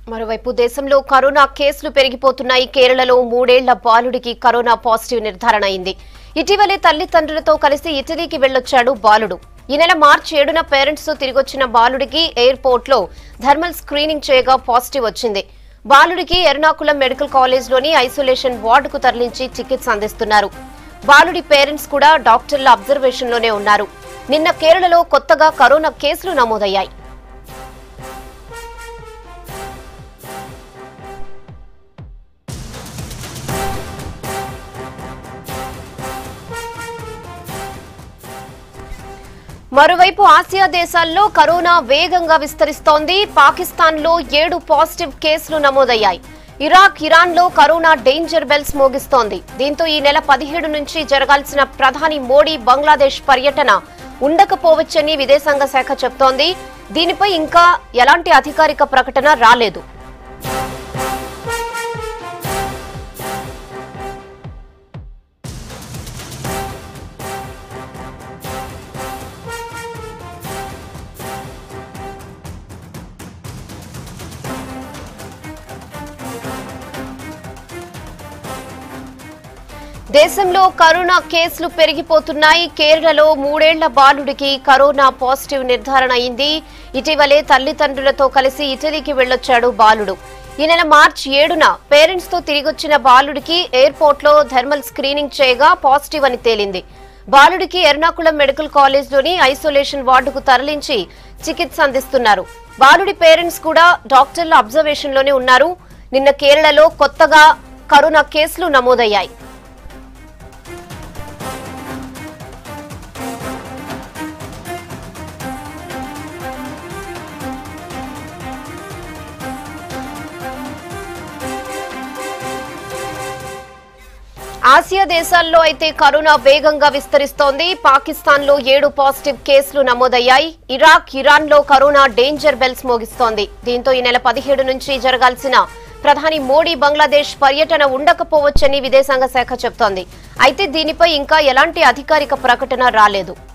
మరోవైపు దేశంలో కరోనా కేసులు పెరిగిపోతున్నాయి కేరళలో మూడేళ్ల బాలుడికి కరోనా పాజిటివ్ నిర్ధారణ అయింది ఇటీవలే తల్లిదండ్రులతో కలిసి ఇటలీకి వెళ్లొచ్చాడు బాలుడు ఈ నెల మార్చి ఏడున పేరెంట్స్ తో తిరిగొచ్చిన బాలుడికి ఎయిర్పోర్ట్ లో థర్మల్ స్క్రీనింగ్ చేయగా పాజిటివ్ వచ్చింది బాలుడికి ఎర్నాకుళం మెడికల్ కాలేజ్ లోని ఐసోలేషన్ వార్డుకు తరలించి చికిత్స అందిస్తున్నారు బాలుడి పేరెంట్స్ కూడా డాక్టర్ల అబ్జర్వేషన్ లోనే ఉన్నారు నిన్న కేరళలో కొత్తగా కరోనా కేసులు నమోదయ్యాయి మరోవైపు ఆసియా దేశాల్లో కరోనా వేగంగా విస్తరిస్తోంది పాకిస్తాన్ లో ఏడు పాజిటివ్ కేసులు నమోదయ్యాయి ఇరాక్ ఇరాన్ లో కరోనా డేంజర్ బెల్స్ మోగిస్తోంది దీంతో ఈ నెల పదిహేడు నుంచి జరగాల్సిన ప్రధాని మోడీ బంగ్లాదేశ్ పర్యటన ఉండకపోవచ్చని విదేశాంగ శాఖ చెబుతోంది దీనిపై ఇంకా ఎలాంటి అధికారిక ప్రకటన రాలేదు దేశంలో కరోనా కేసులు పెరిగిపోతున్నాయి కేరళలో మూడేళ్ల బాలుడికి కరోనా పాజిటివ్ నిర్ధారణ అయింది ఇటీవలే తల్లిదండ్రులతో కలిసి ఇటలీకి వెళ్లొచ్చాడు బాలుడు ఈ నెల మార్చి ఏడున పేరెంట్స్ తో తిరిగొచ్చిన బాలుడికి ఎయిర్పోర్ట్ లో థర్మల్ స్క్రీనింగ్ చేయగా పాజిటివ్ అని తేలింది బాలుడికి ఎర్నాకుళం మెడికల్ కాలేజ్ లోని ఐసోలేషన్ వార్డుకు తరలించి చికిత్స అందిస్తున్నారు బాలుడి పేరెంట్స్ కూడా డాక్టర్ల అబ్జర్వేషన్ లోనే ఉన్నారు నిన్న కేరళలో కొత్తగా కరోనా కేసులు నమోదయ్యాయి ఆసియా దేశాల్లో అయితే కరోనా వేగంగా విస్తరిస్తోంది పాకిస్తాన్ లో ఏడు పాజిటివ్ కేసులు నమోదయ్యాయి ఇరాక్ ఇరాన్ లో కరోనా డేంజర్ బెల్స్ మోగిస్తోంది దీంతో ఈ నెల పదిహేడు నుంచి జరగాల్సిన ప్రధాని మోడీ బంగ్లాదేశ్ పర్యటన ఉండకపోవచ్చని విదేశాంగ శాఖ చెబుతోంది అయితే దీనిపై ఇంకా ఎలాంటి అధికారిక ప్రకటన రాలేదు